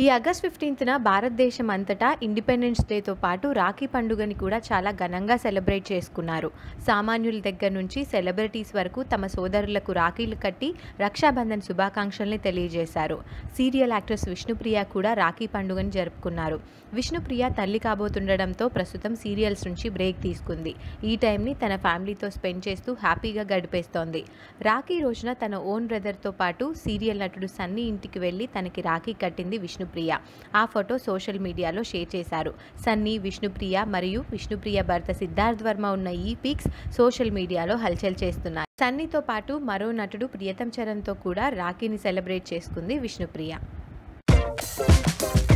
ఈ ఆగస్ట్ ఫిఫ్టీన్త్న భారతదేశం అంతటా ఇండిపెండెన్స్ డేతో పాటు రాఖీ పండుగని కూడా చాలా ఘనంగా సెలబ్రేట్ చేసుకున్నారు సామాన్యుల దగ్గర నుంచి సెలబ్రిటీస్ వరకు తమ సోదరులకు రాఖీలు కట్టి రక్షాబంధన్ శుభాకాంక్షల్ని తెలియజేశారు సీరియల్ యాక్ట్రెస్ విష్ణుప్రియ కూడా రాఖీ పండుగని జరుపుకున్నారు విష్ణుప్రియ తల్లి కాబోతుండడంతో ప్రస్తుతం సీరియల్స్ నుంచి బ్రేక్ తీసుకుంది ఈ టైంని తన ఫ్యామిలీతో స్పెండ్ చేస్తూ హ్యాపీగా గడిపేస్తోంది రాఖీ రోజున తన ఓన్ బ్రదర్తో పాటు సీరియల్ నటుడు సన్నీ ఇంటికి వెళ్ళి తనకి రాఖీ కట్టింది విష్ణుప్రియ ఆ ఫోటో సోషల్ మీడియాలో షేర్ చేశారు సన్నీ విష్ణుప్రియ మరియు విష్ణుప్రియ భర్త సిద్ధార్థ్ వర్మ ఉన్న ఈ పిక్స్ సోషల్ మీడియాలో హల్చల్ చేస్తున్నాయి సన్నీతో పాటు మరో నటుడు ప్రియతం చరణ్తో కూడా రాఖీని సెలబ్రేట్ చేసుకుంది విష్ణుప్రియ